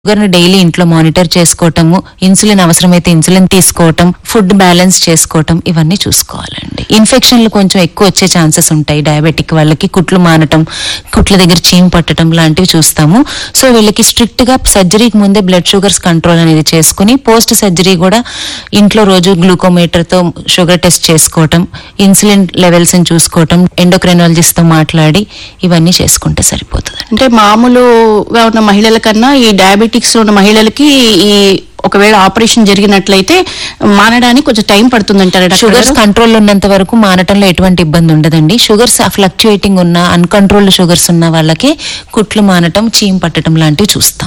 Sugar ని daily ఇంట్లో monitor చేసుకోవటము ఇన్సులిన్ అవసరమైతే ఇన్సులిన్ తీసుకోవటం ఫుడ్ బ్యాలెన్స్ చేసుకోవటం ఇవన్నీ చూసుకోవాలండి ఇన్ఫెక్షన్లు కొంచెం ఎక్కువ వచ్చే ఛాన్సెస్ ఉంటాయి డయాబెటిక్ వాళ్ళకి కుట్లు మానటం కుట్ల దగ్గర చీమ్ పట్టడం లాంటివి చూస్తాము సో వీళ్ళకి స్ట్రిక్ట్ గా సర్జరీకి ముందే బ్లడ్ షుగర్స్ కంట్రోల్ అనేది చేసుకుని పోస్ట్ సర్జరీ కూడా ఇంట్లో రోజు గ్లూకోమీటర్ తో షుగర్ టెస్ట్ చేసుకోవటం ఇన్సులిన్ లెవెల్స్ ని చూసుకోవటం ఎండోక్రైనాలజిస్ట్ తో మాట్లాడి ఇవన్నీ చేసుకుంటే సరిపోతుంది అంటే మామూలుగా ఉన్న మహిళల కన్నా ఈ డయాబెటిక్స్ లో ఉన్న మహిళలకి ఈ ఒకవేళ ఆపరేషన్ జరిగినట్లయితే మానడానికి కొంచెం టైం పడుతుందంటారా డాక్టర్ షుగర్స్ గారు? కంట్రోల్ ఉన్నంత వరకు మానటంలో ఎటువంటి ఇబ్బంది ఉండదండి షుగర్స్ ఫ్లక్చుయేటింగ్ ఉన్న అన్కంట్రోల్డ్ షుగర్స్ ఉన్న వాళ్ళకి కుట్లు మానటం చీమ్ పట్టడం లాంటివి చూస్తాం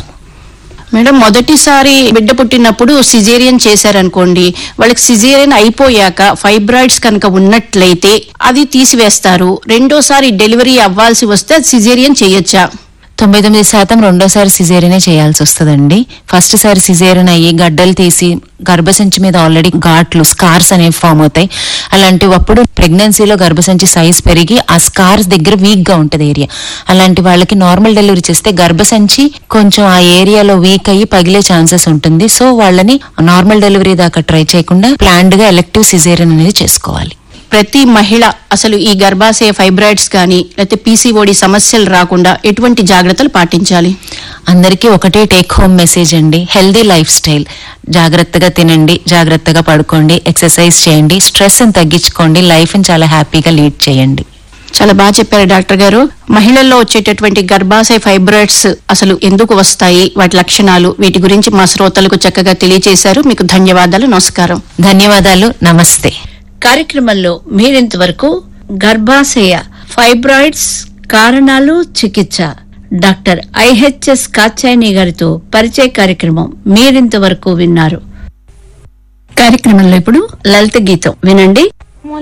మేడం మొదటిసారి బిడ్డ పుట్టినప్పుడు సిజేరియన్ చేశారనుకోండి వాళ్ళకి సిజేరియన్ అయిపోయాక ఫైబ్రాయిడ్స్ కనుక ఉన్నట్లయితే అది తీసివేస్తారు రెండోసారి డెలివరీ అవ్వాల్సి వస్తే సిజేరియన్ చేయొచ్చా తొంభై తొమ్మిది శాతం రెండోసారి సిజేరియనే చేయాల్సి వస్తుందండి ఫస్ట్ సారి సిజేరియన్ అయ్యి గడ్డలు తీసి గర్భసంచి మీద ఆల్రెడీ ఘాట్లు స్కార్స్ అనేవి ఫామ్ అవుతాయి అలాంటివప్పుడు ప్రెగ్నెన్సీలో గర్భసంచి సైజ్ పెరిగి ఆ స్కార్స్ దగ్గర వీక్ గా ఉంటది ఏరియా అలాంటి వాళ్ళకి నార్మల్ డెలివరీ చేస్తే గర్భసంచి కొంచెం ఆ ఏరియాలో వీక్ అయ్యి పగిలే ఛాన్సెస్ ఉంటుంది సో వాళ్ళని నార్మల్ డెలివరీ దాకా ట్రై చేయకుండా ప్లాన్డ్ గా ఎలెక్టివ్ సిజేరియన్ అనేది చేసుకోవాలి ప్రతి మహిళ అసలు ఈ గర్భాశయ ఫైబ్రాయిడ్స్ కానీ లేకపోతే పీసీఓడి సమస్యలు రాకుండా ఎటువంటి జాగ్రత్తలు పాటించాలి అందరికీ ఒకటే టేక్ హోమ్ మెసేజ్ అండి హెల్దీ లైఫ్ స్టైల్ జాగ్రత్తగా తినండి జాగ్రత్తగా పడుకోండి ఎక్సర్సైజ్ చేయండి స్ట్రెస్ ని తగ్గించుకోండి లైఫ్ ని చాలా హ్యాపీగా లీడ్ చేయండి చాలా బాగా చెప్పారు డాక్టర్ గారు మహిళల్లో వచ్చేటటువంటి గర్భాశయ ఫైబ్రాయిడ్స్ అసలు ఎందుకు వస్తాయి వాటి లక్షణాలు వీటి గురించి మా శ్రోతలకు చక్కగా తెలియజేశారు మీకు ధన్యవాదాలు నమస్కారం ధన్యవాదాలు నమస్తే కార్యక్రమంలో మీరింతవరకు గర్భాశయ ఫైబ్రాయిడ్స్ కారణాలు చికిత్స డాక్టర్ ఐహెచ్ఎస్ కాచాయని గారితో పరిచయ కార్యక్రమం మీరింతవరకు విన్నారు కార్యక్రమంలో ఇప్పుడు లలిత గీతం వినండి